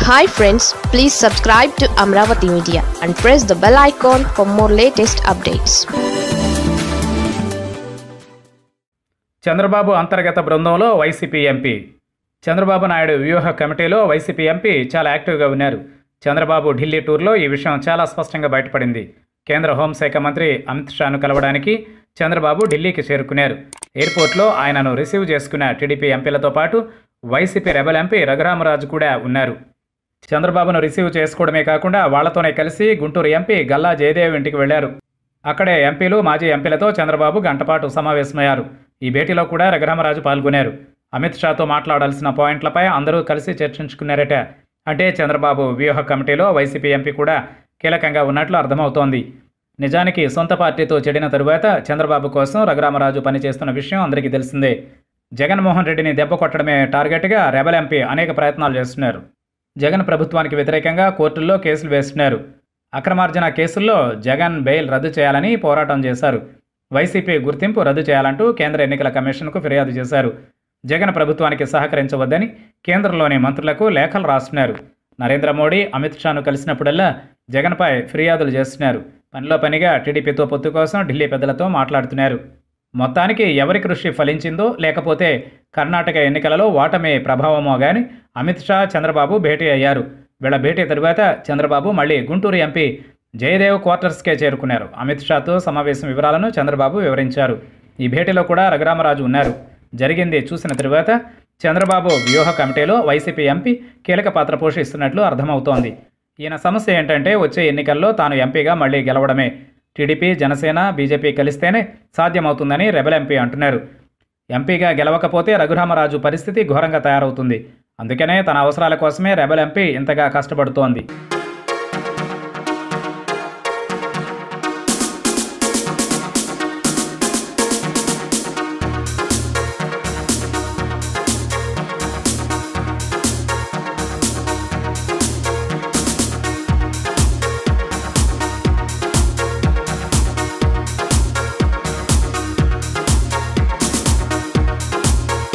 hi friends please subscribe to Amaravati media and press the bell icon for more latest updates Chandrababu అంతర్గత బృందంలో YCP MP Chandrababu Naidu వ్యూహ కమిటీలో YCP MP చాలా యాక్టివ్గా ఉన్నారు చంద్రబాబు ఢిల్లీ టూర్లో ఈ విషయం చాలా స్పష్టంగా బయటపడింది కేంద్ర హోంశాఖ మంత్రి అమిత్ షాను కలవడానికి చంద్రబాబు ఢిల్లీకి చేరుకున్నారు ఎయిర్పోర్ట్లో ఆయనను రిసీవ్ చేసుకున్న టీడీపీ ఎంపీలతో పాటు వైసీపీ రెబల్ ఎంపీ రఘురామరాజు కూడా ఉన్నారు చంద్రబాబును రిసీవ్ చేసుకోవడమే కాకుండా వాళ్లతోనే కలిసి గుంటూరు ఎంపీ గల్లా జయదేవ్ ఇంటికి వెళ్లారు అక్కడే ఎంపీలు మాజీ ఎంపీలతో చంద్రబాబు గంటపాటు సమావేశమయ్యారు ఈ భేటీలో కూడా రఘురామరాజు పాల్గొన్నారు అమిత్ షాతో మాట్లాడాల్సిన పాయింట్లపై అందరూ కలిసి చర్చించుకున్నారట అంటే చంద్రబాబు వ్యూహ కమిటీలో వైసీపీ ఎంపీ కూడా కీలకంగా ఉన్నట్లు అర్థమవుతోంది నిజానికి సొంత పార్టీతో చెడిన తరువాత చంద్రబాబు కోసం రఘురామరాజు పనిచేస్తున్న విషయం అందరికీ తెలిసిందే జగన్మోహన్ రెడ్డిని దెబ్బ కొట్టడమే టార్గెట్గా రెబల్ ఎంపీ అనేక ప్రయత్నాలు చేస్తున్నారు జగన్ ప్రభుత్వానికి వ్యతిరేకంగా కోర్టుల్లో కేసులు వేస్తున్నారు అక్రమార్జన కేసుల్లో జగన్ బెయిల్ రద్దు చేయాలని పోరాటం చేశారు వైసీపీ గుర్తింపు రద్దు చేయాలంటూ కేంద్ర ఎన్నికల కమిషన్కు ఫిర్యాదు చేశారు జగన్ ప్రభుత్వానికి సహకరించవద్దని కేంద్రంలోని మంత్రులకు లేఖలు రాస్తున్నారు నరేంద్ర మోడీ అమిత్ షాను కలిసినప్పుడల్లా జగన్పై ఫిర్యాదులు చేస్తున్నారు పనిలో పనిగా టీడీపీతో పొత్తు కోసం ఢిల్లీ పెద్దలతో మాట్లాడుతున్నారు మొత్తానికి ఎవరి కృషి ఫలించిందో లేకపోతే కర్ణాటక ఎన్నికలలో ఓటమి ప్రభావమో కానీ అమిత్ షా చంద్రబాబు భేటీ అయ్యారు వీళ్ళ భేటీ తరువాత చంద్రబాబు మళ్ళీ గుంటూరు ఎంపీ జయదేవ్ క్వార్టర్స్కే చేరుకున్నారు అమిత్ షాతో సమావేశం వివరాలను చంద్రబాబు వివరించారు ఈ భేటీలో కూడా రఘురామరాజు ఉన్నారు జరిగింది చూసిన తరువాత చంద్రబాబు వ్యూహ కమిటీలో వైసీపీ ఎంపీ కీలక పాత్ర పోషిస్తున్నట్లు అర్థమవుతోంది ఈయన సమస్య ఏంటంటే వచ్చే ఎన్నికల్లో తాను ఎంపీగా మళ్ళీ గెలవడమే టీడీపీ జనసేన బీజేపీ కలిస్తేనే సాధ్యమవుతుందని రెబల్ ఎంపీ అంటున్నారు ఎంపీగా గెలవకపోతే రఘురామరాజు పరిస్థితి ఘోరంగా తయారవుతుంది అందుకనే తన అవసరాల కోసమే రెబల్ ఎంపీ ఇంతగా కష్టపడుతోంది